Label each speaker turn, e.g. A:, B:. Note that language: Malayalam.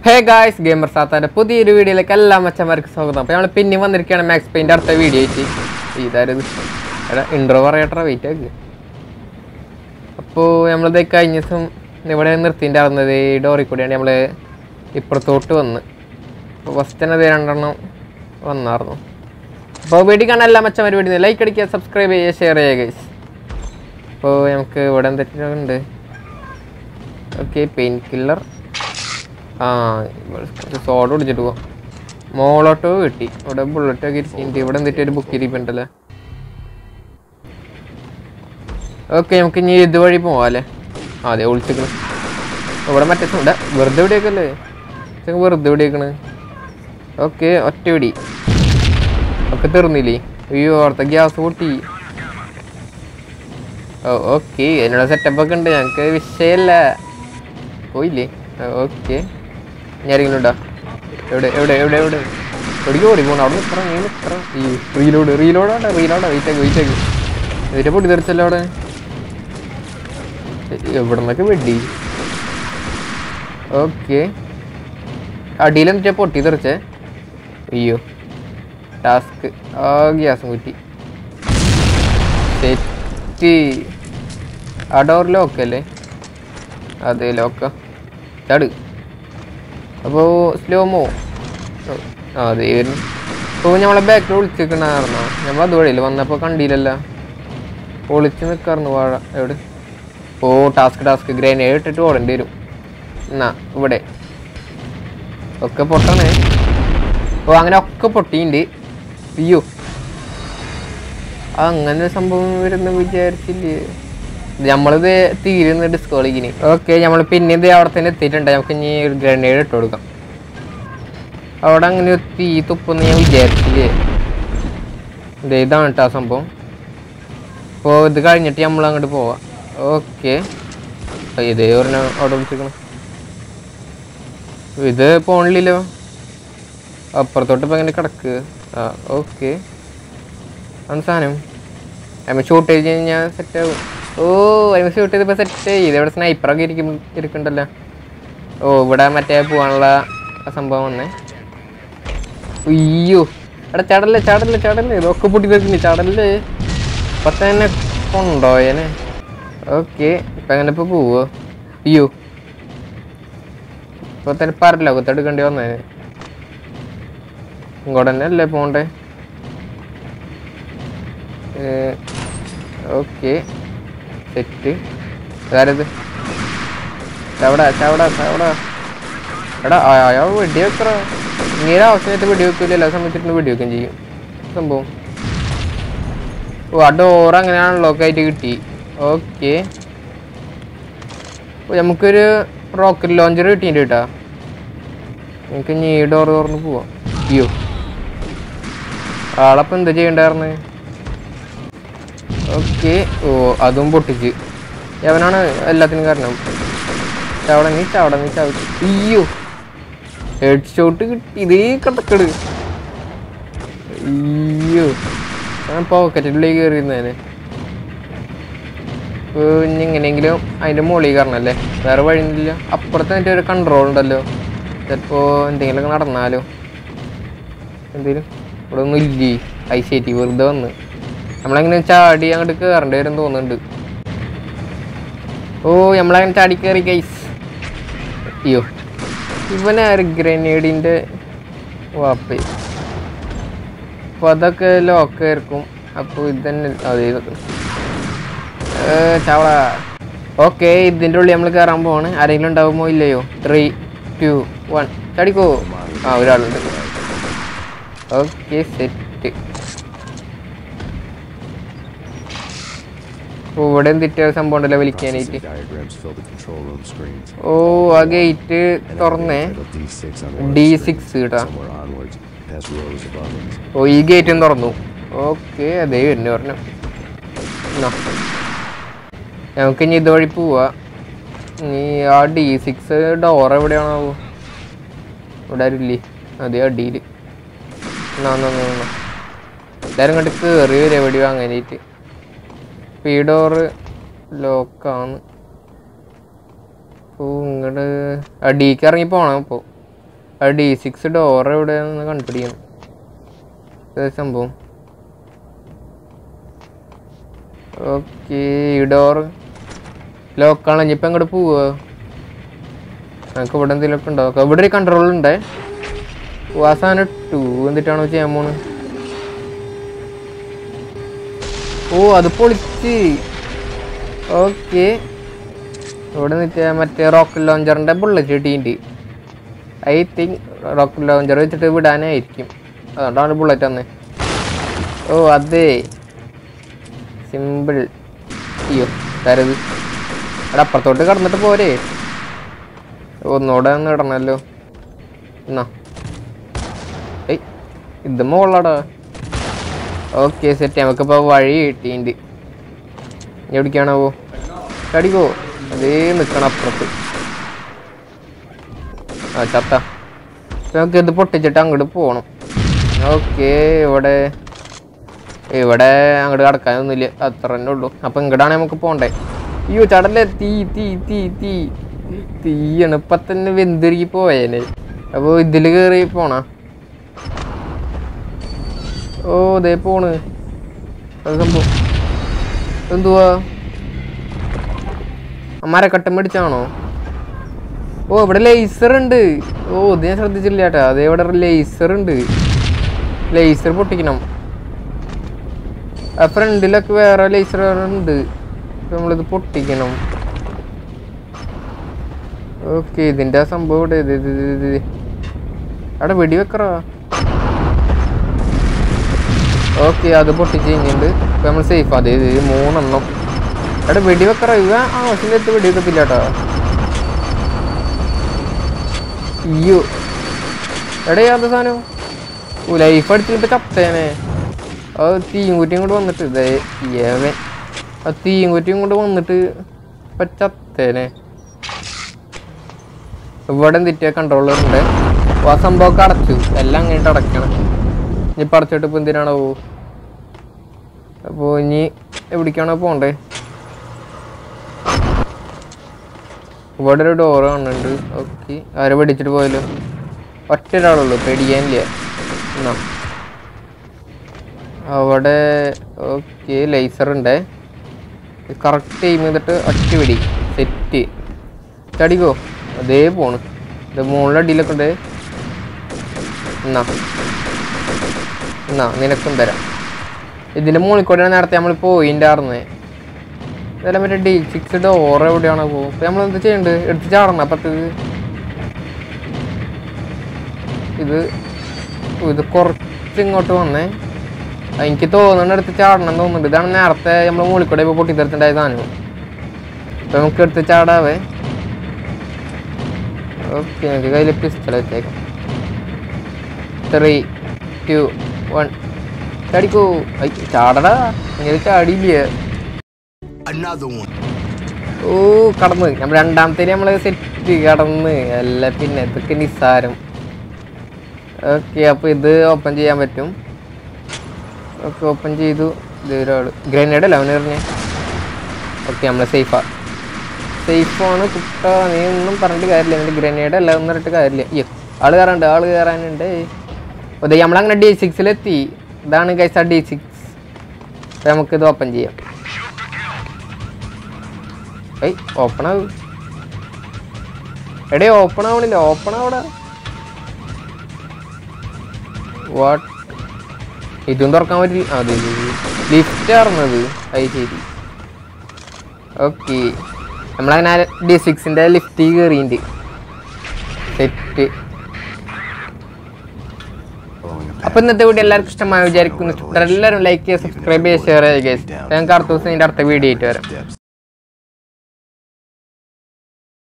A: ഹേ ഗായ്സ് ഗെയിമർ സാത്താൻ്റെ പുതിയൊരു വീഡിയോയിലേക്ക് എല്ലാ മച്ചന്മാർക്ക് സ്വാഗതം അപ്പോൾ നമ്മൾ പിന്നെ വന്നിരിക്കുകയാണ് മാക്സ് പെയിൻ്റെ അടുത്ത വീഡിയോ ആയിട്ട് ഇതായത് എടാ ഇൻട്രോ പറയട്ടെ വെയിറ്റ് ആക്ക് അപ്പോൾ നമ്മളിത് കഴിഞ്ഞ ദിവസം ഇവിടെ നിർത്തിയിട്ടുണ്ടായിരുന്നത് ഈ ഡോറിൽ കൂടിയാണ് നമ്മൾ ഇപ്പുറത്തോട്ട് വന്ന് അപ്പോൾ ഫസ്റ്റ് തന്നെ ഇത് രണ്ടെണ്ണം വന്നായിരുന്നു അപ്പോൾ വീഡിയോ കാണാൻ എല്ലാ മച്ചന്മാർ വീഡിയോ ലൈക്ക് അടിക്കുക സബ്സ്ക്രൈബ് ചെയ്യുക ഷെയർ ചെയ്യുക ഗൈസ് അപ്പോൾ നമുക്ക് ഇവിടെ എന്തൊക്കെയുണ്ട് ഓക്കെ പെയിൻ കില്ലർ ആ സോഡ കുടിച്ചിട്ട് പോവാം മോളോട്ടോ കിട്ടി ഇവിടെ ബുള്ളറ്റ് ഒക്കെ ഇരിക്കുന്നുണ്ട് ഇവിടെ എന്നിട്ട് ഒരു ബുക്ക് ഇരിപ്പുണ്ടല്ലേ ഓക്കെ നമുക്ക് ഇനി ഇതുവഴി പോവാം അല്ലേ ആ അതെ ഒളിച്ചിക്കണ് ഇവിടെ മറ്റേ ഇവിടെ വെറുതെ എവിടെയൊക്കെയല്ലേ ചെങ്ങ വെറുതെ എവിടെയൊക്കെയാണ് ഓക്കെ ഒറ്റ പിടി ഒക്കെ തീർന്നില്ലേ അയ്യോ അവിടുത്തെ ഗ്യാസ് പൊട്ടി ഓ ഓക്കെ അതിനുള്ള സെറ്റപ്പ് ഒക്കെ ഉണ്ട് ഞങ്ങൾക്ക് വിഷയമല്ല പോയില്ലേ ഓക്കെ ഞാൻ ഇറങ്ങുന്നുണ്ടോ എവിടെ എവിടെ എവിടെ എവിടെ എവിടേക്ക് ഓടി പോകണം അവിടെ നിൽക്കണം നീ നിൽക്കണം ഈ റീലോഡ് റീലോഡാണ് റീലോഡാ വെയിറ്റ് ആക്കി വെയിറ്റ് ആക്കി എന്നിട്ട് പൊട്ടി തെറിച്ചല്ലോ അവിടെ എവിടെ നിന്നൊക്കെ വെടി ഓക്കെ അടിയിൽ എന്നിട്ട് പൊട്ടി തെറിച്ചേ അയ്യോ ടാസ്ക് ആ ഗ്യാസും കുറ്റി സെറ്റ് ആ ഡോർ ലോക്കല്ലേ അതെ ലോക്ക ചാട് അപ്പോൾ സ്ലോമോ ആ അതെ വരുന്നു അപ്പോൾ നമ്മളെ ബാക്കിൽ ഒളിച്ചിരിക്കണായിരുന്നോ നമ്മൾ അതുവഴിയില്ല വന്നപ്പോൾ കണ്ടില്ലല്ല ഒളിച്ച് നിൽക്കാറുന്നു വാഴ എവിടെ ഓ ടാസ്ക് ടാസ്ക് ഗ്രനേഡ് ഇട്ടിട്ട് ഓടേണ്ടി വരും എന്നാ ഇവിടെ ഒക്കെ പൊട്ടണേ ഓ അങ്ങനെ ഒക്കെ പൊട്ടിയുണ്ട് അയ്യോ അങ്ങനെ ഒരു സംഭവം വരുന്ന വിചാരിച്ചില്ലേ നമ്മളിത് തീരുന്ന ഡിസ്കോ കളിക്കിന് ഓക്കെ നമ്മൾ പിന്നെ ഇത് അവിടെ തന്നെ എത്തിയിട്ടുണ്ട് നമുക്ക് ഇനി ഒരു ഗ്രനേഡ് ഇട്ട് കൊടുക്കാം അവിടെ അങ്ങനെ ഒരു തീ തുപ്പൊന്ന് ഞാൻ വിചാരിച്ചില്ലേ ദേ ഇതാണ് കേട്ടോ ആ സംഭവം അപ്പോൾ ഇത് കഴിഞ്ഞിട്ട് നമ്മൾ അങ്ങോട്ട് പോവാം ഓക്കെ ഇതേ പറഞ്ഞ അവിടെ വിളിച്ചിരിക്കണം ഇത് പോണില്ലല്ലോ അപ്പുറത്തോട്ട് ഇപ്പം എങ്ങനെ കിടക്ക് ആ ഓക്കെ ആണ് സാധനം അതിന് ഷൂട്ട് ചെയ്ത് കഴിഞ്ഞാൽ സെറ്റ് ആവും ഓ അതിന് ഷൂട്ട് ചെയ്തപ്പോൾ സെറ്റ് ചെയ്ത് ഇവിടെ സ്നൈപ്പറൊക്കെ ഇരിക്കും ഇരിക്കണ്ടല്ലോ ഓ ഇവിടെ മറ്റേ പോകാനുള്ള ആ സംഭവം വന്നേ അയ്യോ എടാ ചടല്ലേ ചടല്ലേ ചടല്ലേ ഇതൊക്കെ പൊട്ടി തെറിക്കുന്നു ചടല്ലേ ഇപ്പൊ തന്നെ കൊണ്ടോയനെ ഓക്കെ ഇപ്പം എങ്ങനെ ഇപ്പോൾ പോവോ അയ്യോ ഇപ്പൊ തന്നെ പറല്ല കുത്തെടുക്കേണ്ടി വന്നേ ഇങ്ങോട്ട് തന്നെ അല്ലേ പോണ്ടേ ഓക്കെ സെറ്റ് അതാരത് ചവട ചവട ചവട എടാ അയാൾ വെടി വെക്കറ ഇങ്ങനെ ആവശ്യമായിട്ട് വെടി വെക്കില്ല എല്ലാ സമയത്തിട്ട് വെടി വെക്കുകയും ചെയ്യും സംഭവം ഓ ആ ഡോർ അങ്ങനെ അൺലോക്ക് ആയിട്ട് കിട്ടി ഓക്കെ നമുക്കൊരു റോക്കറ്റ് ലോഞ്ചർ കിട്ടിയിട്ട് കേട്ടാ നമുക്ക് ഇനി ഈ ഡോർ തുറന്ന് പോവാം അയ്യോ ആളപ്പം എന്താ ചെയ്യണ്ടായിരുന്നു ഓക്കെ ഓ അതും പൊട്ടിച്ച് അവനാണ് എല്ലാത്തിനും കാരണം ചവട നീ ചവട നീ ചവിട്ടി അയ്യോ ഹെഡ് ഷോട്ട് കിട്ടി ഇതേ കടക്കട് അയ്യോ ഞാൻ പോക്കറ്റിലേക്ക് കയറിയിരുന്നേനെ ഇനി എങ്ങനെയെങ്കിലും അതിൻ്റെ മുകളിൽ കയറണല്ലേ വേറെ വഴിയൊന്നുമില്ല അപ്പുറത്ത് എന്നിട്ട് ഒരു കൺട്രോൾ ഉണ്ടല്ലോ ചിലപ്പോൾ എന്തെങ്കിലുമൊക്കെ നടന്നാലോ എന്തേലും ഇവിടെ ഒന്നും ഇല്ലേ ഐശ്വര്യ വെറുതെ വന്ന് നമ്മളങ്ങനെ ചാടി അങ്ങോട്ട് കയറേണ്ടി വരും തോന്നുന്നുണ്ട് ഓ നമ്മളങ്ങനെ ചാടി കയറി ഗൈസ് അയ്യോ ഇവനാര് ഗ്രനേഡിൻ്റെ വാപ്പ അപ്പോൾ അതൊക്കെ ലോക്കായിരിക്കും അപ്പോൾ ഇതന്നെ അതെ ഇതൊക്കെ ചവള ഓക്കെ ഇതിൻ്റെ ഉള്ളിൽ നമ്മൾ കയറാൻ പോവാണ് ആരെങ്കിലും ഉണ്ടാവുമോ ഇല്ലയോ ത്രീ ടു വൺ ചടിക്കോ ആ ഒരാളുണ്ട് ഓക്കെ സെറ്റ് ഓ ഇവിടെ എന്തിട്ട് സംഭവം ഉണ്ടല്ലോ വിളിക്കാനായിട്ട്
B: Diagrams fill the control room screens.
A: ഓ ആ ഗേറ്റ് തുറന്നേ
B: Title D6 on one
A: D
B: screen.
A: Six കേട്ടാ
B: Somewhere onwards, past rows of ovens.
A: ഓ ഈ ഗേറ്റും തുറന്നു ഓക്കെ അതേ വരുന്നു പറഞ്ഞു എന്നാ. നമുക്ക് ഇനി ഇതുവഴി പോവാ നീ ആ ഡി സിക്സ് ഡോർ എവിടെയാണാവോ ഇവിടെ ആരുമില്ലേ അതെ അടിയിൽ എന്നാ എന്നാ എന്നാ, എന്നാ. എല്ലാവരും കണ്ട് കയറി വരും എവിടെ വാങ്ങാനായിട്ട് ഇപ്പം ഈ ഡോറ് ലോക്കാണ് അപ്പോൾ ഇങ്ങോട്ട് അടിക്ക് ഇറങ്ങി പോണം ഇപ്പോൾ ആ ഡി സിക്സ് ഡോർ എവിടെയാണെന്ന് കണ്ടുപിടിക്കണം ഏത് സംഭവം ഓക്കെ ഈ ഡോർ ലോക്കാണ് ഇനിയിപ്പോൾ അങ്ങോട്ട് പോവുക നമുക്ക് ഇവിടെ എന്തെങ്കിലുമൊക്കെ ഉണ്ടോ ഒക്കെ ഇവിടെ ഒരു കൺട്രോൾ ഉണ്ടേ ഓ, ആ സാധനം ടു എന്നിട്ടാണോ ചെയ്യാൻ പോണ് ഓ അത് പൊളിച്ച് ഓക്കെ ഇവിടെ നിൽക്കുക മറ്റേ റോക്കറ്റ് ലോഞ്ചറിൻ്റെ ബുള്ളറ്റ് കിട്ടിയിട്ടുണ്ട് ഐ തിങ്ക് റോക്കറ്റ് ലോഞ്ചർ വെച്ചിട്ട് വിടാനായിരിക്കും അതുകൊണ്ടാണ് ബുള്ളറ്റ് വന്നത് ഓ അതെ സിമ്പിൾ അയ്യോ കരുത് അവിടെ അപ്പുറത്തോട്ട് കടന്നിട്ട് പോരെ ഒന്നുകൂടെ ഒന്ന് ഇടണമല്ലോ എന്നാ ഏയ് ഇത് മോളാടാ ഓക്കെ സെറ്റ് നമുക്കിപ്പോൾ വഴി കിട്ടിയിട്ടുണ്ട് ഇനി എവിടേക്കാണാവോ കടിക്കോ അതേ നിൽക്കണം അപ്പുറത്ത് ആ ചത്ത ഇപ്പൊ നമുക്ക് ഇത് പൊട്ടിച്ചിട്ട് അങ്ങോട്ട് പോകണം ഓക്കെ ഇവിടെ ഇവിടെ അങ്ങോട്ട് കടക്കാനൊന്നുമില്ല അത്ര തന്നെ ഉള്ളൂ അപ്പൊ ഇങ്ങോട്ടാണ് നമുക്ക് പോണ്ടേ അയ്യോ ചടല്ലേ തീ തീ തീ തീ തീയാണ് ഇപ്പൊ തന്നെ വെന്തിരിക്കി പോയേനെ അപ്പൊ ഇതില് കേറി പോണ ഓ ദേ പോണ് അത് സംഭവം എന്തുവാ മരക്കട്ടം മേടിച്ചാണോ ഓ ഇവിടെ ലേസർ ഉണ്ട് ഓ ഇത് ഞാൻ ശ്രദ്ധിച്ചില്ല ചേട്ടാ അതേ ഇവിടെ ലേസർ ഉണ്ട് ലേസർ പൊട്ടിക്കണം ആ ഫ്രണ്ടിലൊക്കെ വേറെ ലേസർ ഉണ്ട് അപ്പൊ നമ്മളിത് പൊട്ടിക്കണം ഓക്കെ ഇതിന്റെ ആ സംഭവം ഇവിടെ ഇത് ഇത് ഇത് ഇത് ഇത്. അവിടെ വെടി വെക്കറാ ഓക്കെ അത് പൊട്ടിച്ച് കഴിഞ്ഞിട്ടുണ്ട് ഇപ്പൊ നമ്മൾ സേഫ് അതെ ഇത് മൂന്നെണ്ണം അവിടെ വെടി വെക്കറ ഇവ ആവശ്യമില്ല എത്തി വെടി വെക്കത്തില്ല കേട്ടോ അയ്യോ എടേ അത് സാധനം ഓ ലൈഫ് അടിച്ചിട്ട് ചത്തേനെ അത് തീയും കുറ്റിയും കൊണ്ട് വന്നിട്ട് ഇതേ ഏവൻ ആ തീയും കുറ്റിയും കൊണ്ട് വന്നിട്ട് ഇപ്പൊ ചത്തേനെ ഇവിടെ തെറ്റിയ കൺട്രോളർ ഉണ്ട് അപ്പൊ ആ സംഭവമൊക്കെ അടച്ചു എല്ലാം അങ്ങോട്ട് അടയ്ക്കണം ഇനി ഇപ്പൊ അടച്ചിട്ട് ഇപ്പൊ എന്തിനാണോ അപ്പോ ഇനി എവിടേക്കാണോ പോണ്ടേ ഇവിടെ ഒരു ഡോറ് കാണുന്നുണ്ട് ഓക്കെ ആരെ പിടിച്ചിട്ട് പോയല്ലോ ഒറ്റ ഒരാളുള്ളൂ പേടിക്കാനില്ല എന്നാ അവിടെ ഓക്കെ ലേസർ ഉണ്ട് കറക്റ്റ് എയിം ചെയ്തിട്ട് ഒറ്റ പിടി സെറ്റ് ചടിക്കോ അതേ പോണ് ഇത് മുകളിലെ അടിയിലൊക്കെ ഉണ്ട് എന്നാ എന്നാ നിനക്കും തരാം ഇതിന്റെ മുകളിൽ കൂടെയാണ് നേരത്തെ നമ്മൾ പോയിണ്ടായിരുന്നേ ഇതെല്ലാം മറ്റേ ഡി സിക്സ് ഡോർ എവിടെയാണോ പോകും ഇപ്പൊ നമ്മൾ എന്ത് ചെയ്യണ്ട് എടുത്ത് ചാടണം അപ്പത്തേക്ക് ഇത് ഓ, ഇത് കുറച്ച് ഇങ്ങോട്ട് വന്നേ ആ, എനിക്ക് തോന്നുന്നുണ്ട് എടുത്ത് ചാടണം എന്ന് തോന്നുന്നുണ്ട് ഇതാണ് നേരത്തെ നമ്മൾ മുകളിൽ കൂടെ ഇപ്പോൾ പൊട്ടിത്തെടുത്തിണ്ടായ സാധനം ഇപ്പൊ നമുക്ക് എടുത്ത് ചാടാവേ ഓക്കെ നമുക്ക് കയ്യിൽ പിസ്റ്റൾ വെച്ചേക്കാം ത്രീ ടു വൺ ചാടിക്കോ ഐ, ചാടടാ ഇങ്ങനെ ചാടിയില്ല
C: Another one.
A: ഓ കടന്ന് നമ്മൾ രണ്ടാമത്തെ നമ്മൾ സെറ്റ് കടന്ന് അല്ല പിന്നെ ഇതൊക്കെ നിസ്സാരം ഓക്കെ അപ്പോൾ ഇത് ഓപ്പൺ ചെയ്യാൻ പറ്റും ഓക്കെ ഓപ്പൺ ചെയ്തു ഇത് ഒരാൾ ഗ്രനേഡ് അല്ല അവന് എറിഞ്ഞേ ഓക്കെ നമ്മൾ സേഫാ സേഫാണ് കുട്ട നീ ഒന്നും പറഞ്ഞിട്ട് കാര്യമില്ല എന്നിട്ട് ഗ്രനേഡ് അല്ല എന്ന് പറഞ്ഞിട്ട് കാര്യമില്ല അയ്യോ ആള് കയറാനുണ്ട് ആള് കയറാനുണ്ട് അതെ നമ്മളങ്ങനെ ഡി സിക്സിലെത്തി ഇതാണ് കൈസ ഡി സിക്സ് നമുക്കിത് ഓപ്പൺ ചെയ്യാം ഏയ് ഓപ്പൺ ആവും എടേ ഓപ്പൺ ആവണില്ല ഓപ്പൺ ആവടാ വാട്ട് ഇതും തുറക്കാൻ പറ്റില്ല അതെ ലിഫ്റ്റ് ആർന്നത് അത് ശരി ഓക്കെ നമ്മളങ്ങനെ ഡി സിക്സിൻ്റെ ലിഫ്റ്റ് കയറിയിട്ടുണ്ട് സെറ്റ്
B: Following a
A: അപ്പൊ ഇന്നത്തെ വീഡിയോ എല്ലാവർക്കും ഇഷ്ടമായി വിചാരിക്കുന്നു എല്ലാവരും ലൈക്ക് ചെയ്യുക സബ്സ്ക്രൈബ് ചെയ്യുക ഷെയർ ചെയ്യുക ഞങ്ങൾക്ക് അടുത്ത ദിവസം ഇതിൻ്റെ അടുത്ത വീഡിയോ ആയിട്ട് വരാം
B: depth.